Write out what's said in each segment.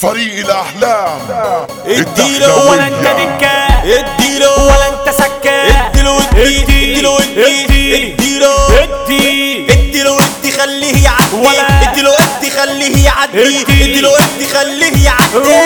فريق الاحلام اديله ولا انت دكة اديله ولا انت سكة اديله ادي اديله ادي ادي اديله ادي اديله ادي خليه يعدي ولا- اديله ادي خليه يعدي ادي. اديله ادي خليه يعدي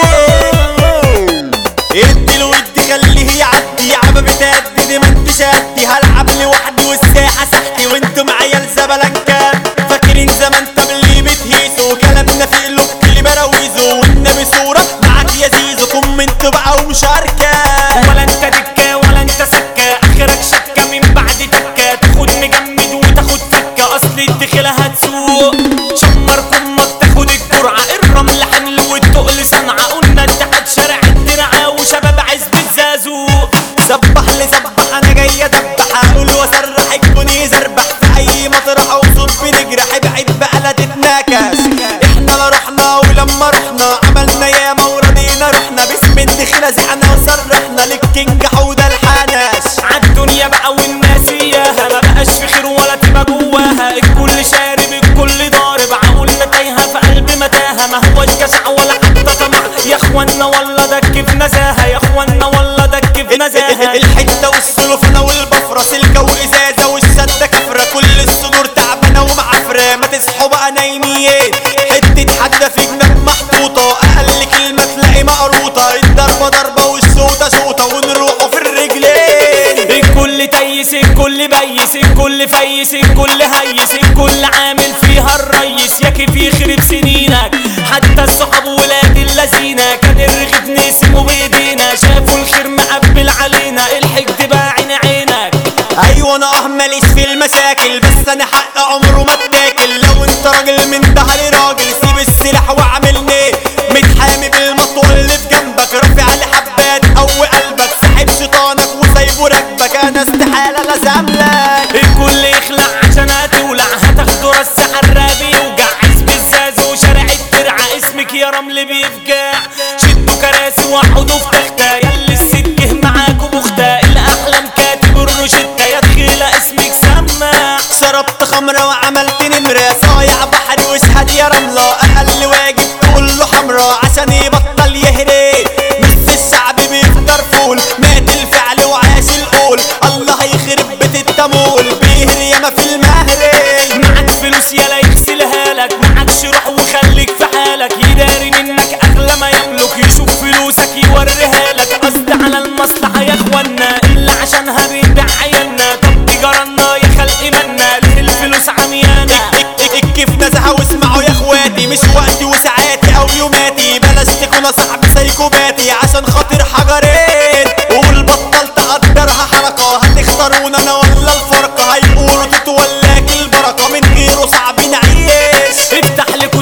اديله ادي خليه يعدي عبا بتهدي ما انتش قدي هلعب لوحدي والساحه سحتي وانتم عيال زبلنكه فاكرين زمان طب اللي بتهيسوا كلامنا في قلوب اللي براويزه والنبي صوره معاك يا زيزو كومنت بقى ومشاركه ولا انت دكة ولا انت سكة اخرك شكة من بعد تكة تاخد مجمد وتاخد فكة اصل الدخلة هتسوق شمر كمك تاخد الجرعة الرمل حمل والتقل صنعة قلنا اتحاد شارع الدرعة وشباب عزب الزازوق سبح لي سبح انا جاي ادبح اقول واسرح الكوني زربح في اي مطرح وصوت بنجرح ابعد بقى لا تتناكس احنا لا رحنا ولما رحنا عملنا ياما ورضينا رحنا باسم الدخلة زعنا وصرحنا للكينج حوده الحناش عالدنيا بقى والناس اياها ما بقاش في خير ولا تبقى جواها الكل شارب الكل ضارب عقولنا تايهه في قلب متاهه ما هوش جشع ولا حتى طمع يا اخوانا والله دك في نزاهه يا اخوانا والله دك في نزاهه الحته والسلوفنه والبفره سلكه وازازه والشده كفره كل الصدور تعبانه ومعفره ما تصحوا بقى نايمين حته حده في جنب محطوطه اقل كلمه تلاقي مقروطه الضربه ضربه والشوطه شوطه ونروحوا في الرجلين الكل تيس الكل بيس الكل فيس الكل هيس الكل عامل فيها الريس يا كيف يخرب سنينك حتى الصحاب ولاد اللذينة كان الرغيف نسمه بايدينا شافوا الخير مقبل علينا الحقد بقى عين عينك ايوه انا اه ماليش في المشاكل بس انا حق عمره ما اتاكل لو انت راجل من ظهري راجل سيب السلاح واعملني متحامي بالمطوه اللي في جنبك رافع على حبات قوي قلبك ساحب شيطانك وسايبه راكبك انا استحاله لازملك الكل يخلع عشان هتولع هتاخدوا رص حرابي يوجع عزب الزاز وشارع الدرع اسمك يا رمل بيفجع شدوا كراسي وقعدوا في تختة ياللي السكه معاكوا بختة الاحلام كاتب الروشتة يا دخيلة اسمك سماع شربت خمرة وعملت نمرة صايع بحري واشهد يا رملة أقل واجب تقول له حمرا عشان يبطل يهري نص الشعب بيفطر فول مات الفعل وعاش القول الله يخرب بيت التمول بيهري ياما في المهري معاك فلوس يلا يغسلها لك معاكش روح وخليك في حالك يداري منك اغلى ما يملك يشوف فلوسك يوريها لك قصد على المصلحة يا اخوانا اللي عشانها بيبيع عيالنا طب تجارنا يا خلق منا ليه الفلوس عميانة كيف نزهة واسمعوا يا اخواتي مش وقتي وساعاتي او يوماتي بلاش تكونوا صاحب سايكوباتي عشان خاطر حجرين قول بطل تقدرها حركة هتختارونا انا ولا الفرقة هيقولوا تتولاك البركة من غيره صعب نعيش افتح لكوس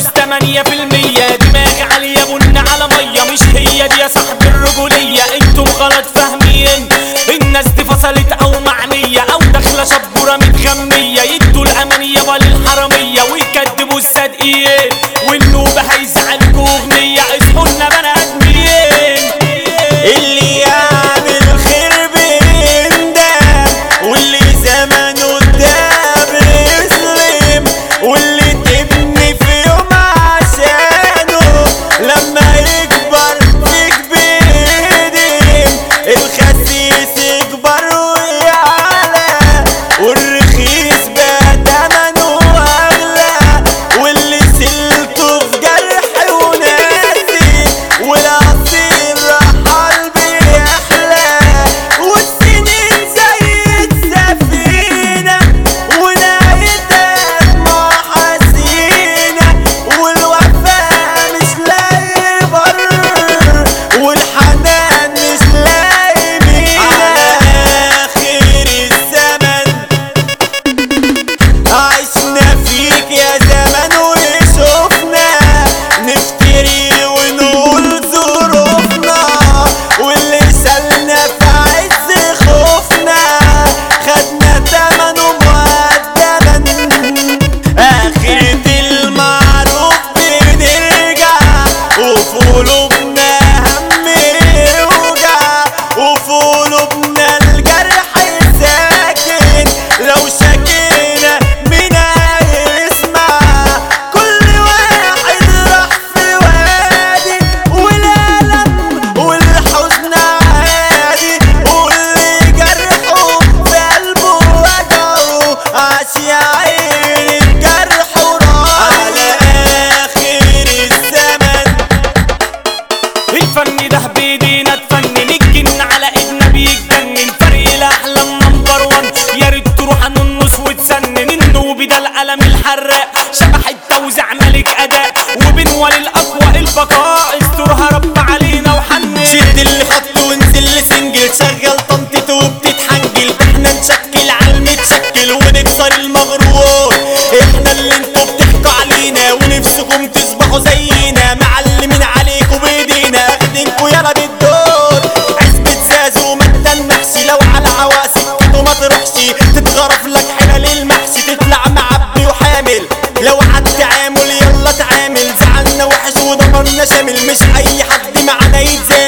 8% دماغي عالية بن على مية مش هي دي يا صاحب الرجولية انتم غلط فاهمين الناس دي فصلت او معنية او داخلة شبورة متغمية يدوا الامانية وللحرامية ويكدبوا الصادقين والنوبة هيزعلكوا اغنية اصحوا لنا بني ادمين اللي يعمل خير بيندم واللي زمنه قدام يسلم واللي تبني في يوم عشانه لما يكبر تكبيدم الخسيس يكبر ويعلى والرخيص بقى تمنه اغلى واللي سلته في جرح وناسي والاصيل رحل بيحلى والسنين زي السفينة ونهايتها دموع حزينة والوفاء مش لاقي بر والحنان مش لاقي مينا على آخر الزمن عشنا فيك يا زمان وشوفنا نفتري ونقول ظروفنا واللي سالنا في عز خوفنا خدنا تمنه مقدما آخرة المعروف بنرجع وفي قلوبنا هم يوجع وفي قلوبنا الجرح ساكن لو شكينا مين هيسمع كل واحد راح في وادي ده بايدينا تفنن الجن على ايدنا بيتجنن فريق الاحلام نمبر وان يا ريت تروح عن النص وتسنن النوبي ده القلم الحراق شبح التوزيع ملك اداء وبنوى للاقوى البقاء استرها رب علينا وحنن شد اللي خط وانزل لسنجل شغل طنطته وبتتحنجل احنا نشكل على المتشكل ونكسر المغرور احنا اللي انتوا بتحكوا علينا ونفسكم تصبحوا زينا معلمين عليكم بايدينا اخدينكوا يلا بالدور عزبة زاز وما تنحش لو على عواسك وما تروحش تتغرف لك حلال المحشي تطلع معبي وحامل لو عالتعامل يلا تعامل زعلنا وحش ودمرنا شامل مش اي حد معانا يتزامل